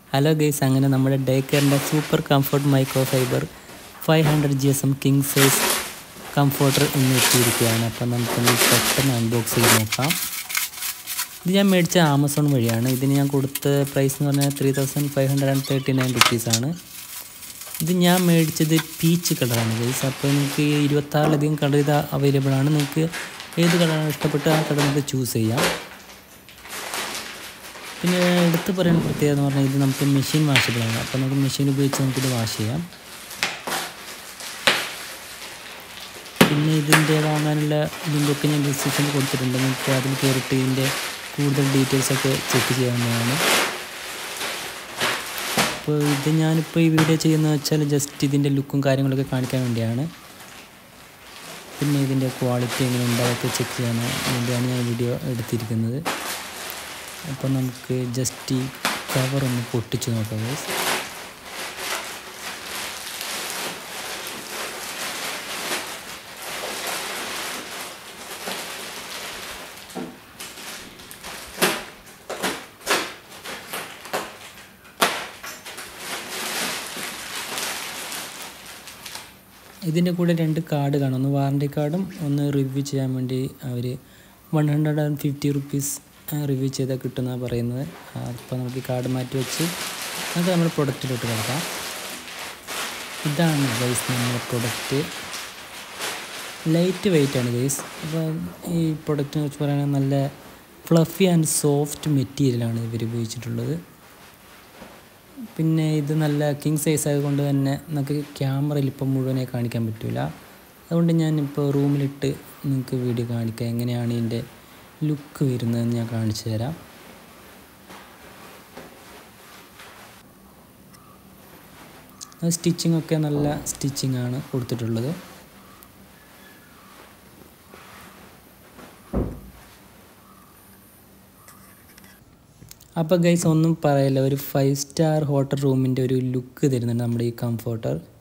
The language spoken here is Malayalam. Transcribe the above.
ഹലോ ഗൈസ് അങ്ങനെ നമ്മുടെ ഡേ കെയറിൻ്റെ super comfort micro fibre five hundred G S M king size comforter ഇന്ന് എത്തിയിരിക്കുകയാണ് അപ്പം നമുക്കൊന്ന് പെട്ടെന്ന് അൺബോക്സ് ചെയ്ത് നോക്കാം ഇത് ഞാൻ മേടിച്ച ആമസോൺ വഴിയാണ് ഇതിന് ഞാൻ കൊടുത്ത പ്രൈസ് എന്ന് പറഞ്ഞാൽ three thousand five hundred and thirty nine റുപ്പീസാണ് ഇത് ഞാൻ മേടിച്ചത് പീച്ച് കളറാണ് ഗൈസ് അപ്പോൾ നിങ്ങൾക്ക് ഇരുപത്താറിലധികം കളർ ഇത് അവൈലബിൾ ആണ് നിങ്ങൾക്ക് ഏത് കളറാണ് ഇഷ്ടപ്പെട്ട് ആ കളർ നിങ്ങൾക്ക് ചൂസ് ചെയ്യാം പിന്നെ എടുത്ത് പറയുന്ന പ്രത്യേകത എന്ന് പറഞ്ഞാൽ ഇത് നമുക്ക് മെഷീൻ വാഷബിളാണ് അപ്പോൾ നമുക്ക് മെഷീൻ ഉപയോഗിച്ച് നമുക്കിത് വാഷ് ചെയ്യാം പിന്നെ ഇതിൻ്റെ വാങ്ങാനുള്ള ലിങ്കൊക്കെ ഞാൻ ഡിസ്ക്രിപ്ഷനിൽ കൊടുത്തിട്ടുണ്ട് നിങ്ങൾക്ക് അതിൽ കയറിയിട്ട് ഇതിൻ്റെ കൂടുതൽ ഡീറ്റെയിൽസ് ഒക്കെ ചെക്ക് ചെയ്യാവുന്നതാണ് അപ്പോൾ ഇത് ഞാനിപ്പോൾ ഈ വീഡിയോ ചെയ്യുന്നത് വെച്ചാൽ ജസ്റ്റ് ഇതിൻ്റെ ലുക്കും കാര്യങ്ങളൊക്കെ കാണിക്കാൻ വേണ്ടിയാണ് പിന്നെ ഇതിൻ്റെ ക്വാളിറ്റി എങ്ങനെ ഉണ്ടാതൊക്കെ ചെക്ക് ചെയ്യാൻ വേണ്ടിയാണ് ഞാൻ വീഡിയോ എടുത്തിരിക്കുന്നത് അപ്പോൾ നമുക്ക് ജസ്റ്റ് ഈ കവർ ഒന്ന് പൊട്ടിച്ച് നോക്കാം guys. ഇതിൻ്റെ കൂടെ രണ്ട് കാർഡ് കാണും ഒന്ന് വാറണ്ടി കാർഡും ഒന്ന് റിവ്യൂ ചെയ്യാൻ വേണ്ടി അവർ one hundred and fifty rupees review ചെയ്താൽ കിട്ടുമെന്നാണ് പറയുന്നത് അപ്പോൾ നമുക്ക് ഈ കാർഡ് മാറ്റി വെച്ച് നമുക്ക് നമ്മുടെ പ്രൊഡക്റ്റിലോട്ട് കിടക്കാം ഇതാണ് ഗൈസ് നമ്മുടെ പ്രൊഡക്റ്റ് ലൈറ്റ് വെയിറ്റ് ആണ് ഗൈസ് അപ്പോൾ ഈ പ്രൊഡക്റ്റിനെ കുറിച്ച് പറയുകയാണെങ്കിൽ നല്ല ഫ്ലഫി ആൻഡ് സോഫ്റ്റ് മെറ്റീരിയലാണ് ഇവർ ഉപയോഗിച്ചിട്ടുള്ളത് പിന്നെ ഇത് നല്ല കിങ് സൈസ് ആയതുകൊണ്ട് തന്നെ നമുക്ക് ക്യാമറയിൽ ഇപ്പം മുഴുവനെ കാണിക്കാൻ പറ്റില്ല അതുകൊണ്ട് ഞാനിപ്പോൾ റൂമിലിട്ട് നിങ്ങൾക്ക് വീഡിയോ കാണിക്കാം എങ്ങനെയാണ് ഇതിൻ്റെ ലുക്ക് വരുന്നതെന്ന് ഞാൻ കാണിച്ചു തരാം സ്റ്റിച്ചിങ് ഒക്കെ നല്ല സ്റ്റിച്ചിങ് ആണ് കൊടുത്തിട്ടുള്ളത് അപ്പോൾ ഗൈസ് ഒന്നും പറയില്ല ഒരു ഫൈവ് സ്റ്റാർ ഹോട്ടൽ റൂമിൻ്റെ ഒരു ലുക്ക് തരുന്നുണ്ട് നമ്മുടെ ഈ കംഫോർട്ടർ